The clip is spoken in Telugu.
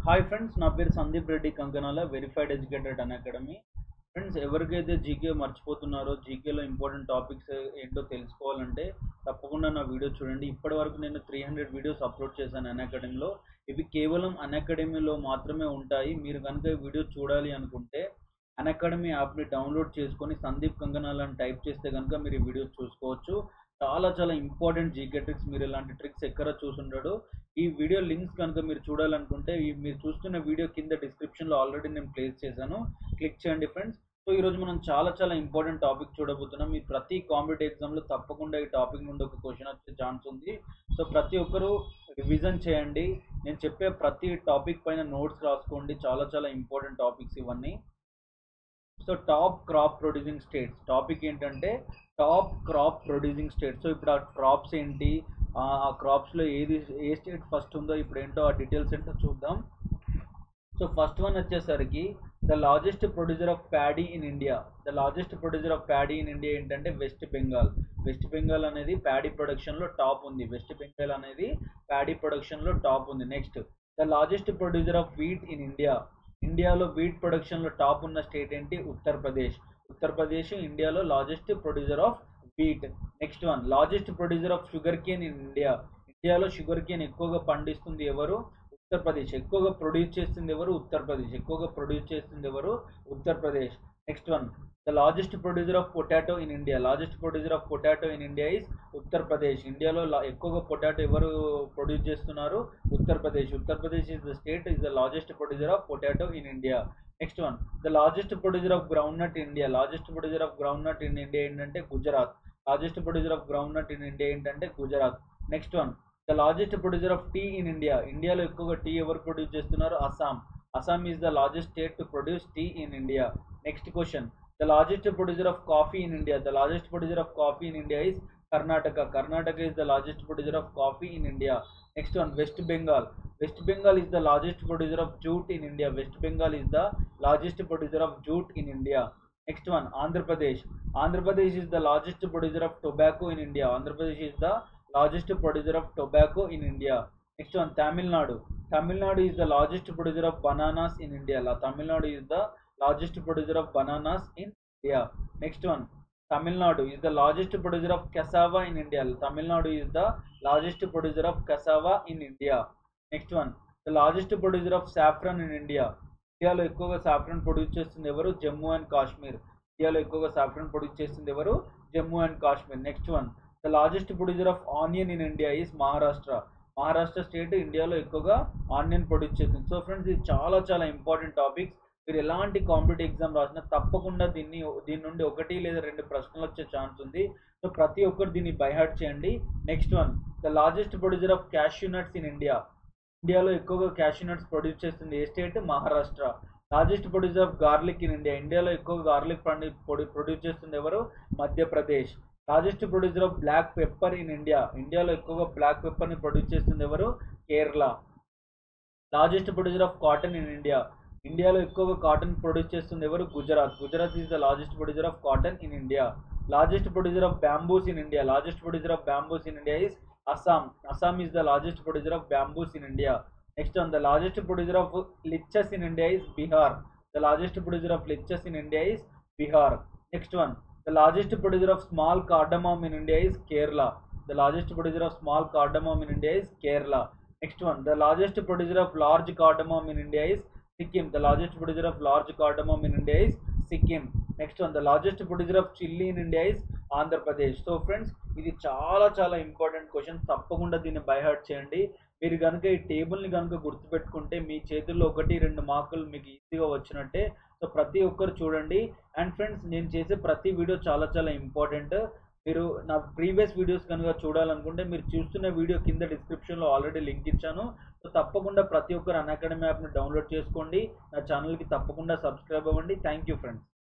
హాయ్ ఫ్రెండ్స్ నా పేరు Sandeep Reddy Kankanala verified educated Unacademy friends ఎవరికైతే జీకే మర్చిపోతున్నారో జీకేలో ఇంపార్టెంట్ టాపిక్స్ ఏంటో తెలుసుకోవాలంటే తప్పకుండా నా వీడియో చూడండి ఇప్పటి వరకు నేను త్రీ హండ్రెడ్ వీడియోస్ అప్లోడ్ చేశాను అన్ అకాడమీలో ఇవి కేవలం అన్ అకాడమీలో మాత్రమే ఉంటాయి మీరు కనుక ఈ వీడియో చూడాలి అనుకుంటే అన్ అకాడమీ యాప్ని డౌన్లోడ్ చేసుకొని సందీప్ కంగనాల్ అని టైప్ చేస్తే కనుక మీరు ఈ వీడియోస్ చూసుకోవచ్చు చాలా చాలా ఇంపార్టెంట్ జీకే ట్రిక్స్ మీరు ఇలాంటి ట్రిక్స్ ఎక్కడ చూసుంటాడు ఈ వీడియో లింక్స్ కనుక మీరు చూడాలనుకుంటే ఈ మీరు చూస్తున్న వీడియో కింద డిస్క్రిప్షన్లో ఆల్రెడీ నేను ప్లేస్ చేశాను క్లిక్ చేయండి ఫ్రెండ్స్ సో ఈరోజు మనం చాలా చాలా ఇంపార్టెంట్ టాపిక్ చూడబోతున్నాం మీ ప్రతి కాంపిటేటివ్ ఎగ్జామ్లో తప్పకుండా ఈ టాపిక్ నుండి ఒక క్వశ్చన్ వచ్చే ఛాన్స్ ఉంది సో ప్రతి ఒక్కరూ రివిజన్ చేయండి నేను చెప్పే ప్రతి టాపిక్ పైన నోట్స్ రాసుకోండి చాలా చాలా ఇంపార్టెంట్ టాపిక్స్ ఇవన్నీ so top crop producing states topic ఏంటంటే top crop producing states so ఇప్పుడు ఆ క్రాప్స్ ఏంటి ఆ క్రాప్స్లో ఏది ఏ స్టేట్ ఫస్ట్ ఉందో ఇప్పుడు ఏంటో ఆ డీటెయిల్స్ ఏంటో చూద్దాం సో ఫస్ట్ వన్ వచ్చేసరికి the largest producer of paddy in India the largest producer of paddy in India ఏంటంటే వెస్ట్ బెంగాల్ వెస్ట్ బెంగాల్ అనేది ప్యాడీ ప్రొడక్షన్లో టాప్ ఉంది వెస్ట్ బెంగాల్ అనేది ప్యాడీ ప్రొడక్షన్లో టాప్ ఉంది next the largest producer of wheat in India ఇండియాలో వీట్ ప్రొడక్షన్లో టాప్ ఉన్న స్టేట్ ఏంటి ఉత్తరప్రదేశ్ ఉత్తరప్రదేశ్ ఇండియాలో largest producer of wheat next one largest producer of sugarcane in India ఇండియాలో షుగర్ కేన్ ఎక్కువగా పండిస్తుంది ఎవరు ఉత్తరప్రదేశ్ ఎక్కువగా ప్రొడ్యూస్ చేస్తుంది ఎవరు ఉత్తరప్రదేశ్ ఎక్కువగా ప్రొడ్యూస్ చేస్తుంది ఎవరు Uttar Pradesh next one the largest producer of potato in India largest producer of potato in India is Uttar Pradesh ఇండియాలో ఎక్కువగా పొటాటో ఎవరు ప్రొడ్యూస్ చేస్తున్నారు Uttar Pradesh Uttar Pradesh is the state is the largest producer of potato in India next one the largest producer of groundnut India largest producer of groundnut in India ఏంటంటే Gujarat largest producer of groundnut in India ఏంటంటే Gujarat next one the largest producer of tea in India ఇండియాలో ఎక్కువగా టీ ఎవరు ప్రొడ్యూస్ చేస్తున్నారు Assam Assam is the largest state to produce tea in India next question the largest producer of coffee in India the largest producer of coffee in India is Karnataka Karnataka is the largest producer of coffee in India next one West Bengal West Bengal is the largest producer of jute in India West Bengal is the largest producer of jute in India next one Andhra Pradesh Andhra Pradesh is the largest producer of tobacco in India Andhra Pradesh is the largest producer of tobacco in India next one Tamil Nadu Tamil Nadu is the largest producer of bananas in India Tamil Nadu is the largest producer of bananas in India next one Tamil Nadu is the largest producer of cassava in India Tamil Nadu is the largest producer of cassava in India next one the largest producer of saffron in India ఇండియాలో ఎక్కువగా సాఫ్రన్ ప్రొడ్యూస్ చేస్తుంది ఎవరు జమ్మూ అండ్ కాశ్మీర్ ఇండియాలో ఎక్కువగా సాఫ్రన్ ప్రొడ్యూస్ చేస్తుంది ఎవరు Jammu and Kashmir next one the largest producer of onion in India is Maharashtra Maharashtra state ఇండియాలో ఎక్కువగా ఆనియన్ ప్రొడ్యూస్ చేస్తుంది సో ఫ్రెండ్స్ ఇది చాలా చాలా ఇంపార్టెంట్ టాపిక్స్ మీరు ఎలాంటి కాంపిటేటివ్ ఎగ్జామ్ రాసినా తప్పకుండా దీన్ని దీని నుండి ఒకటి లేదా రెండు ప్రశ్నలు వచ్చే ఛాన్స్ ఉంది సో ప్రతి ఒక్కరు దీన్ని బైహార్ట్ చేయండి next one the largest producer of cashew nuts in India ఇండియాలో ఎక్కువగా క్యాష్యూ నట్స్ ప్రొడ్యూస్ చేస్తుంది ఏ state Maharashtra largest producer of garlic in India ఇండియాలో ఎక్కువగా గార్లిక్ ప్రొడ్యూస్ చేస్తుంది ఎవరు Madhya Pradesh largest producer of black pepper in India ఇండియాలో ఎక్కువగా బ్లాక్ పెప్పర్ని ప్రొడ్యూస్ చేస్తుంది ఎవరు Kerala largest producer of cotton in India ఇండియాలో ఎక్కువగా కాటన్ ప్రొడ్యూస్ చేస్తుంది ఎవరు Gujarat Gujarat is the largest producer of cotton in India largest producer of bamboos in India largest producer of bamboos in India is Assam Assam is the largest producer of bamboos in India next one the largest producer of litchis in India is Bihar the largest producer of litchis in India is Bihar next one the largest producer of small cardamom in India is Kerala the largest producer of small cardamom in India is Kerala next one the largest producer of large cardamom in India is Sikkim the largest producer of large cardamom in India is Sikkim next one the largest producer of chilli in India is Andhra Pradesh so friends ఇది చాలా చాలా ఇంపార్టెంట్ క్వశ్చన్ తప్పకుండా దీన్ని బైహార్ట్ చేయండి మీరు కనుక ఈ టేబుల్ని కనుక గుర్తుపెట్టుకుంటే మీ చేతుల్లో ఒకటి రెండు మార్కులు మీకు ఈజీగా వచ్చినట్టే సో ప్రతి ఒక్కరు చూడండి అండ్ ఫ్రెండ్స్ నేను చేసే ప్రతి వీడియో చాలా చాలా ఇంపార్టెంట్ మీరు నా ప్రీవియస్ వీడియోస్ కనుక చూడాలనుకుంటే మీరు చూస్తున్న వీడియో కింద డిస్క్రిప్షన్లో ఆల్రెడీ లింక్ ఇచ్చాను సో తప్పకుండా ప్రతి ఒక్కరు అన్ అకాడమీ యాప్ని డౌన్లోడ్ చేసుకోండి నా ఛానల్కి తప్పకుండా సబ్స్క్రైబ్ అవ్వండి థ్యాంక్ యూ ఫ్రెండ్స్